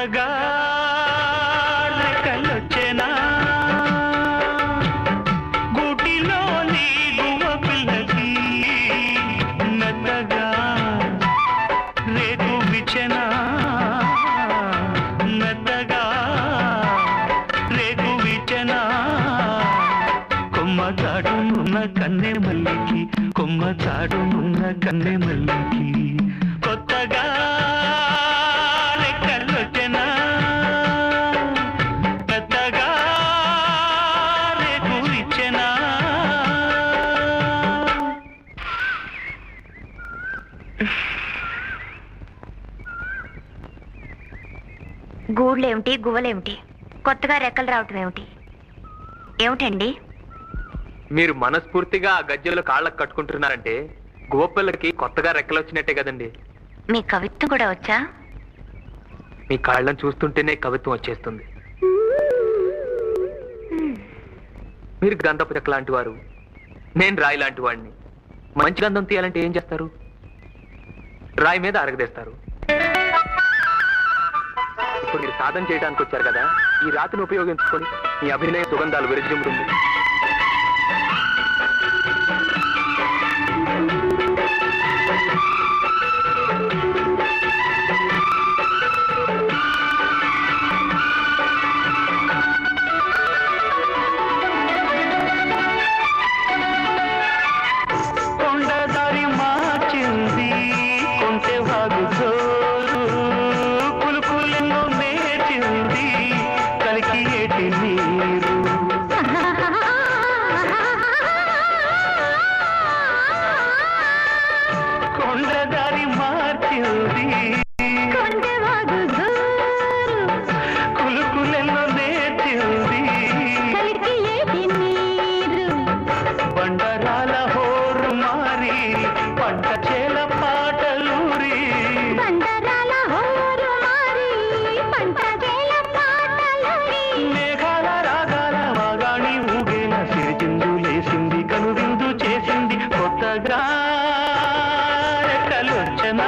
కొత్తగా రెక్కలొచ్చెనా గూటిలోని గువ్వ పిల్లకి మెత్తగా రేకు విచెనా మెత్తగా రేకు విచెనా కొమ్మ చాటునున్న కన్నె మల్లికి కొమ్మ చాటునున్న కన్నె మల్లికి కొత్తగా రెక్కలొచ్చెనా పెద్దగా రేకు విచ్చెనా గూళ్ళేమిటి గువ్వలేమిటి కొత్తగా రెక్కలు రావటం ఏమిటి ఏమిటండి మీరు మనస్ఫూర్తిగా ఆ గజ్జెలు కాళ్ళకు కట్టుకుంటున్నారంటే గోపిల్లకి కొత్తగా రెక్కలు వచ్చినట్టే కదండి మీ కవిత్వం కూడా వచ్చా మీ కాళ్ళను చూస్తుంటేనే కవిత్వం వచ్చేస్తుంది మీరు గంధపు చెక్క లాంటి వారు నేను రాయి లాంటి వాడిని మంచి గంధం తీయాలంటే ఏం చేస్తారు రాయి మీద అరగదేస్తారు ఇప్పుడు మీరు సాధన చేయడానికి వచ్చారు కదా ఈ రాతిని ఉపయోగించుకొని మీ అభినయ సుగంధాలు విరజిమ్ముతుంది కొండదారి మార్చింది కొంటె వాగు జోరు కులుకులెన్నో మేచింది కలికి ఏటి నీరు కొండదారి మార్చింది కులుకులెన్నో నేర్చింది బండరాల హోరు మారి పంట చేల పాటలూరి మేఘాల రాగాల వాగాణి ఊగేల సిరిచిందులేసింది కనువిందు చేసింది కొత్తగా రెక్కలొచ్చనా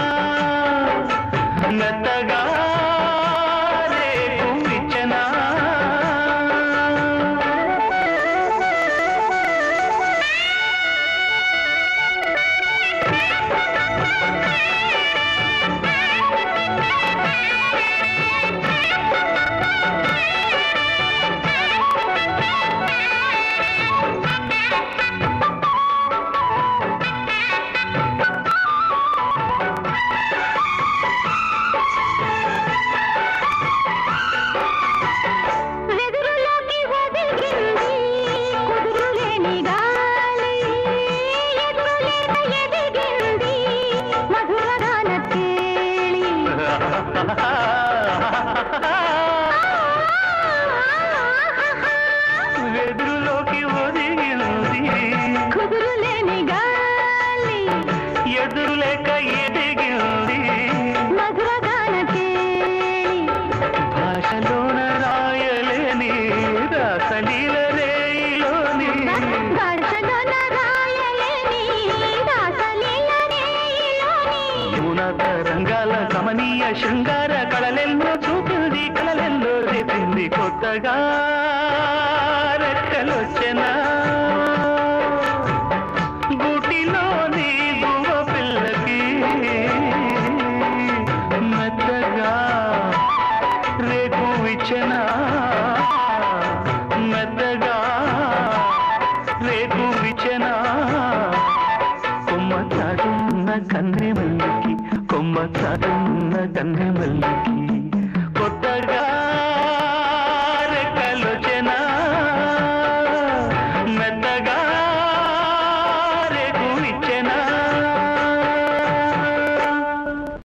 మెత్తగా రేపు ఇచ్చనా వెదురులోకి ఒదిగింది ఎదురు లేక ఎదిగింది భాషలోన రాయలేని రాసలీల రేయిలోని యమున తరంగాల కమనీయ శృంగార కళలెన్నో చూపింది కళలెన్నో రేపింది కొత్తగా రెక్కలొచ్చెనా గూటిలోని గువ్వ పిల్లకి మెత్తగా రేపు విచ్చనా మెత్తగా రేపు విచ్చనా కొమ్మ చాటున్న కన్నె మల్లికి కొమ్మ చాటున్న కన్నె మల్లికి కొత్తగా